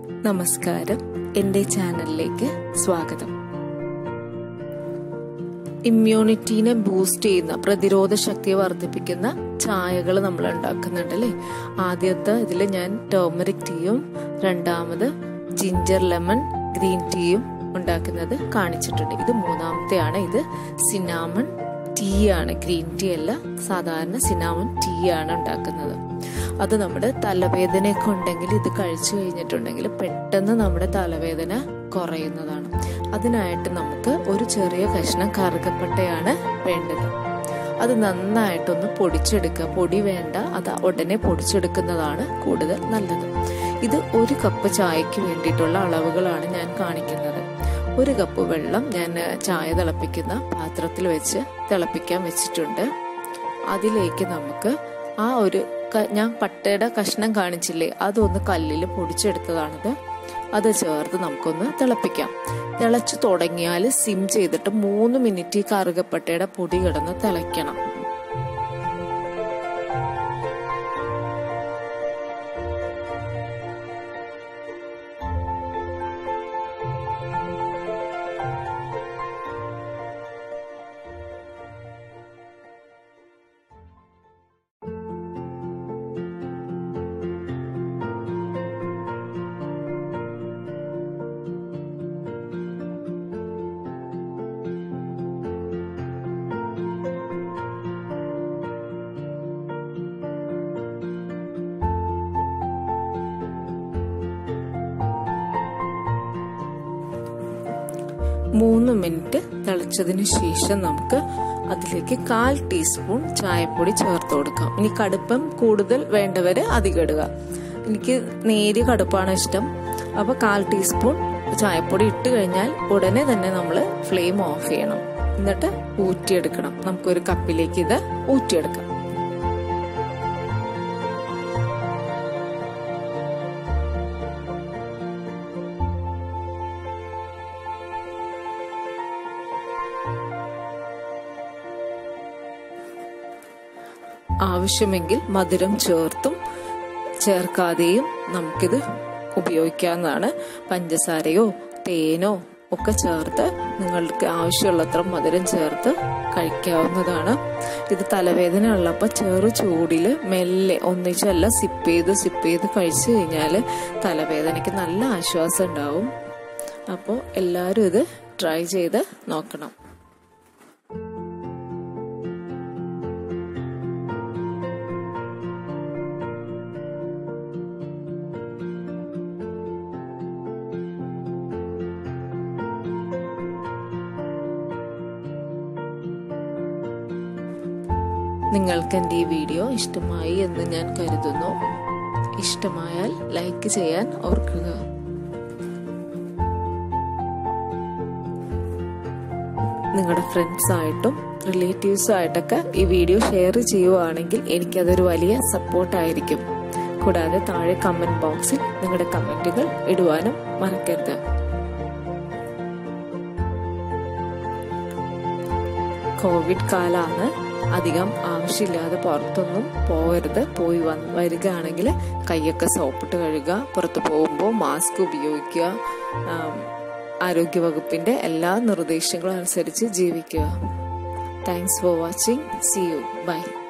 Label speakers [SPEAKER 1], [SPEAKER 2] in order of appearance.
[SPEAKER 1] നമസ്കാരം എൻ്റെ ചാനലിലേക്ക് സ്വാഗതം ഇമ്മ്യൂണിറ്റീനെ ബൂസ്റ്റ് ചെയ്യുന്ന പ്രതിരോധ ശക്തിയെ വർദ്ധിപ്പിക്കുന്ന ചായകൾ നമ്മൾ ഉണ്ടാക്കുന്നുണ്ട് അല്ലേ ആദ്യത്തെ ഇതിൽ ഞാൻ ടേമറിക് ടീയും രണ്ടാമത് ജിഞ്ചർ ലെമൺ ഗ്രീൻ ടീയും ഉണ്ടാക്കുന്നത് കാണിച്ചിട്ടുണ്ട് ഇത് മൂന്നാമത്തെയാണ് ഇത് സിനാമൺ ടീ ആണ് ഗ്രീൻ ടീ അല്ല സാധാരണ സിനാമൺ ടീ ആണ് ഉണ്ടാക്കുന്നത് അത് നമ്മുടെ തലവേദനയൊക്കെ ഉണ്ടെങ്കിൽ ഇത് കഴിച്ചു കഴിഞ്ഞിട്ടുണ്ടെങ്കിൽ പെട്ടെന്ന് നമ്മുടെ തലവേദന കുറയുന്നതാണ് അതിനായിട്ട് നമുക്ക് ഒരു ചെറിയ കഷ്ണം കറുകപ്പട്ടയാണ് വേണ്ടത് അത് നന്നായിട്ടൊന്ന് പൊടിച്ചെടുക്കുക പൊടി വേണ്ട അത് ഉടനെ പൊടിച്ചെടുക്കുന്നതാണ് കൂടുതൽ നല്ലത് ഇത് ഒരു കപ്പ് ചായക്ക് വേണ്ടിയിട്ടുള്ള അളവുകളാണ് ഞാൻ കാണിക്കുന്നത് ഒരു കപ്പ് വെള്ളം ഞാൻ ചായ തിളപ്പിക്കുന്ന പാത്രത്തിൽ വെച്ച് തിളപ്പിക്കാൻ വെച്ചിട്ടുണ്ട് അതിലേക്ക് നമുക്ക് ആ ഒരു ഞാൻ പട്ടയുടെ കഷ്ണം കാണിച്ചില്ലേ അതൊന്ന് കല്ലിൽ പൊടിച്ചെടുത്തതാണിത് അത് ചേർത്ത് നമുക്കൊന്ന് തിളപ്പിക്കാം തിളച്ചു തുടങ്ങിയാൽ സിം ചെയ്തിട്ട് മൂന്ന് മിനിറ്റ് ഈ കറുകപ്പട്ടയുടെ പൊടി കിടന്ന് തിളയ്ക്കണം മൂന്ന് മിനിറ്റ് തിളച്ചതിന് ശേഷം നമുക്ക് അതിലേക്ക് കാൽ ടീസ്പൂൺ ചായപ്പൊടി ചേർത്ത് കൊടുക്കാം ഇനി കടുപ്പം കൂടുതൽ വേണ്ടവര് അധികം ഇടുക എനിക്ക് നേരിയ കടുപ്പാണ് ഇഷ്ടം അപ്പൊ കാൽ ടീസ്പൂൺ ചായപ്പൊടി ഇട്ട് കഴിഞ്ഞാൽ ഉടനെ തന്നെ നമ്മൾ ഫ്ലെയിം ഓഫ് ചെയ്യണം എന്നിട്ട് ഊറ്റിയെടുക്കണം നമുക്കൊരു കപ്പിലേക്ക് ഇത് ഊറ്റിയെടുക്കാം ആവശ്യമെങ്കിൽ മധുരം ചേർത്തും ചേർക്കാതെയും നമുക്കിത് ഉപയോഗിക്കാവുന്നതാണ് പഞ്ചസാരയോ തേനോ ഒക്കെ ചേർത്ത് നിങ്ങൾക്ക് ആവശ്യമുള്ളത്ര മധുരം ചേർത്ത് കഴിക്കാവുന്നതാണ് ഇത് തലവേദന ഉള്ളപ്പോൾ ചെറു ചൂടിൽ മെല്ലെ ഒന്നിച്ചല്ല സിപ്പ് ചെയ്ത് സിപ്പ് ചെയ്ത് കഴിച്ചു കഴിഞ്ഞാൽ തലവേദനയ്ക്ക് നല്ല ആശ്വാസം ഉണ്ടാവും അപ്പോൾ എല്ലാവരും ഇത് ട്രൈ ചെയ്ത് നോക്കണം നിങ്ങൾക്ക് എൻ്റെ ഈ വീഡിയോ ഇഷ്ടമായി എന്ന് ഞാൻ കരുതുന്നു ഇഷ്ടമായാൽ ലൈക്ക് ചെയ്യാൻ ഓർക്കുക നിങ്ങളുടെ ഫ്രണ്ട്സായിട്ടും റിലേറ്റീവ്സുമായിട്ടൊക്കെ ഈ വീഡിയോ ഷെയർ ചെയ്യുവാണെങ്കിൽ എനിക്കതൊരു വലിയ സപ്പോർട്ടായിരിക്കും കൂടാതെ താഴെ കമന്റ് ബോക്സിൽ നിങ്ങളുടെ കമന്റുകൾ ഇടുവാനും മറക്കരുത് കോവിഡ് കാലാണ് അധികം ആവശ്യമില്ലാതെ പുറത്തൊന്നും പോകരുത് പോയി വന്ന് വരികയാണെങ്കിൽ കൈയൊക്കെ സോപ്പിട്ട് കഴുകുക പുറത്ത് പോകുമ്പോൾ മാസ്ക് ഉപയോഗിക്കുക ആരോഗ്യവകുപ്പിന്റെ എല്ലാ നിർദ്ദേശങ്ങളും അനുസരിച്ച് ജീവിക്കുക thanks for watching see you by